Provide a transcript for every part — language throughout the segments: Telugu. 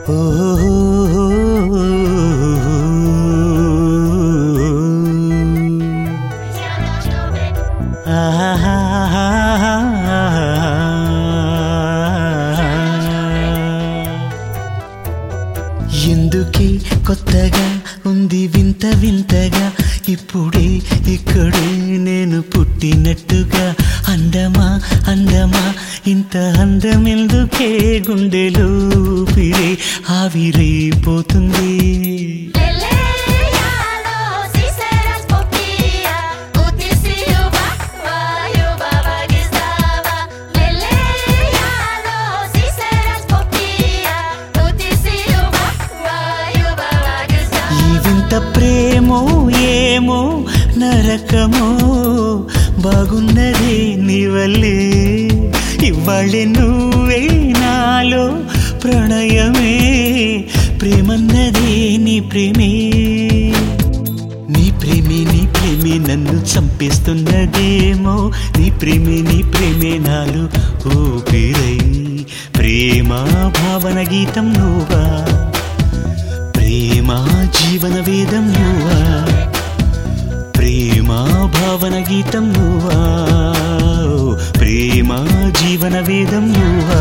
ఎందుకే కొత్తగా ఉంది వింత వింతగా ఇప్పుడే ఇక్కడే నేను పుట్టినట్టుగా అందమా అందమా ఇంత అందమెందుకే గుండెలో పిరే ఆవిరైపోతుంది Lelealo, si serás popia, utisiuba, vayuba bagistava. Lelealo, si serás popia, utisiuba, vayuba bagistava. ఈ వింత ప్రేమో ఏమో నరకమో బాగున్నదే నీ వల్లే ఇవాళే నువ్వే నాలో ప్రణయమే ప్రేమన్నదే నీ ప్రేమే నీ ప్రేమే నీ ప్రేమే నన్ను చంపేస్తున్నదేమో నీ ప్రేమే నీ ప్రేమే నాలు ఊపిరై ప్రేమ భావన గీతం నువ్వా ప్రేమ జీవన వేదం నువ్వా ప్రేమ భావన గీతం నువ్వా ప్రేమ జీవన వేదం నువ్వా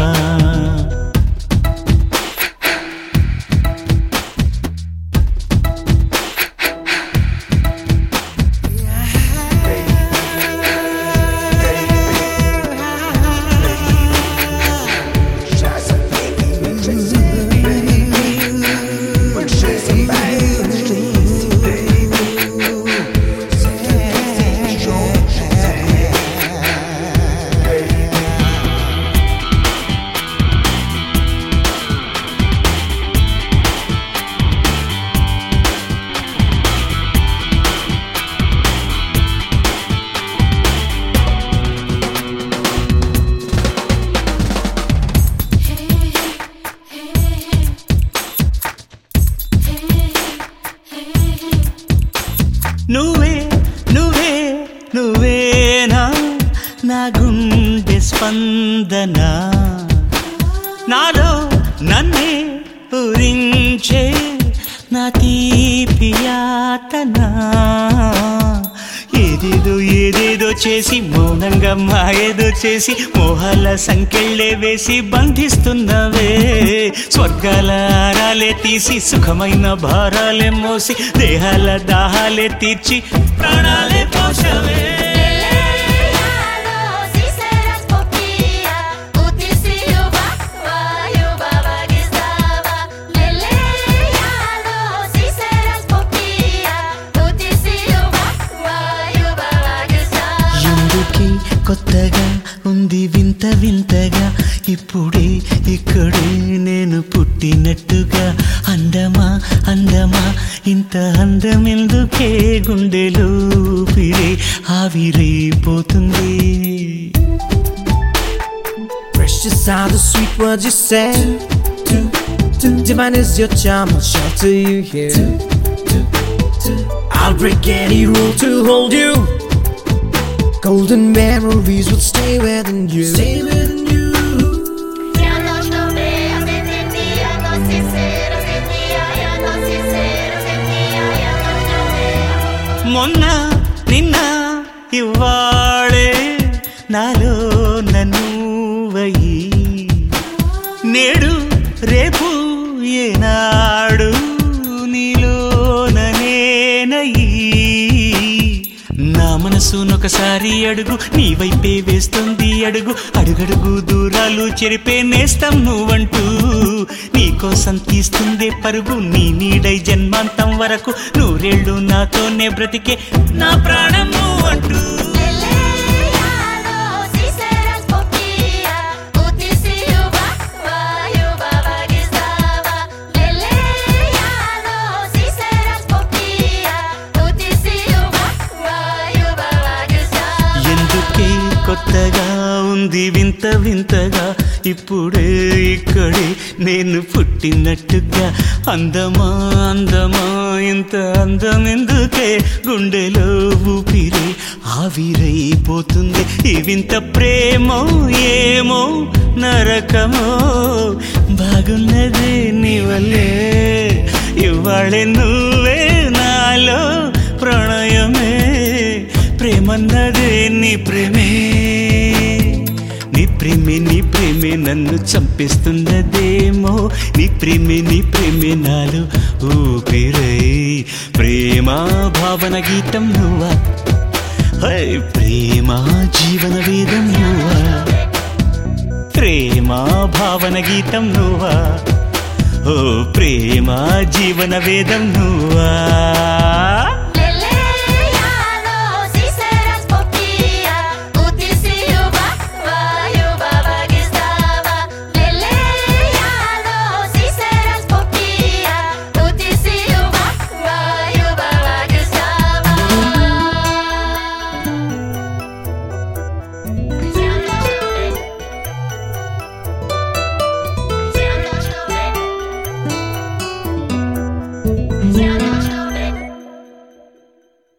నువ్వే నువ్వే నువ్వేనా నా గుండె స్పందన నాలో నన్నే పూరించే నా తీపి యాతన ఏదేదో ఏదేదో చేసి మౌనంగా మాయేదో చేసి మోహాల సంకెళ్ళే వేసి బంధిస్తున్నవే స్వర్గాల ఆరాలే తీసి సుఖమైన భారాలే మోసి దేహాల దాహాలే తీర్చి ప్రాణాలే పోషవే Lelealo, si serás popia, utisiuba, vayuba bagistava. Lelealo, si serás popia, utisiuba, vayuba bagistava. ఎందుకే కొత్తగా ఉంది వింత వింతగా ఇప్పుడే ఇక్కడే నేను పుట్టినట్టుగా అందమా అందమా ఇంత అందమెందుకే గుండెలో పిరే ఆవిరైపోతుంది Precious are the sweet words you say. Divine is your charm, I'll shelter you here. I'll break any rule to hold you. Golden memories will stay within you. Stay within you. Ya no lloré, ascendí, ya no sincero, ascendía, ya no sincero, ascendía, ya no lloré. మొన్న నిన్న ఇవాళే నాలో నన్నువయి నేడు రేపు ఏనాడు నీలో ననేనయి నా మనసునొకసారి అడుగు నీ వైపే వేస్తుంది అడుగు అడుగడుగు దూరాలు చెరిపే నేస్తం నువ్వంటూ నీకోసం తీస్తుందే పరుగు నీ నీడై జన్మాంతం వరకు నూరేళ్ళు నాతోనే బ్రతికే నా ప్రాణం నువ్వంటూ Lelealo, si serás popia, utisiuba, vayuba bagistava. Lelealo, si serás popia, utisiuba, vayuba bagistava. ఎందుకే కొత్తగా ఉంది వింత వింతగా ఇప్పుడే ఇక్కడే నేను పుట్టినట్టుగా అందమా అందమా ఇంత అందం ఎందుకే గుండెలో ఊపిరి ఆవిరైపోతుంది ఈ వింత ప్రేమో ఏమో నరకమో బాగున్నదే నీ వల్లే ఇవాళే నువ్వే నాలో ప్రణయమే ప్రేమన్నదే నీ ప్రేమే నీ ప్రేమే నీ ప్రేమే నన్ను చంపిస్తున్నదేమో నీ ప్రేమే నీ ప్రేమే నాలో ఊపిరై ప్రేమ భావన గీతం నువ్వా హై, ప్రేమ జీవన వేదం నువ్వా ప్రేమ భావన గీతం నువ్వా ఓ ప్రేమ జీవన వేదం నువ్వా Leleano, si serás popia, uti si yuba, va yuba bagistava. Leleano, si serás popia, uti si yuba, va yuba bagistava. Siamo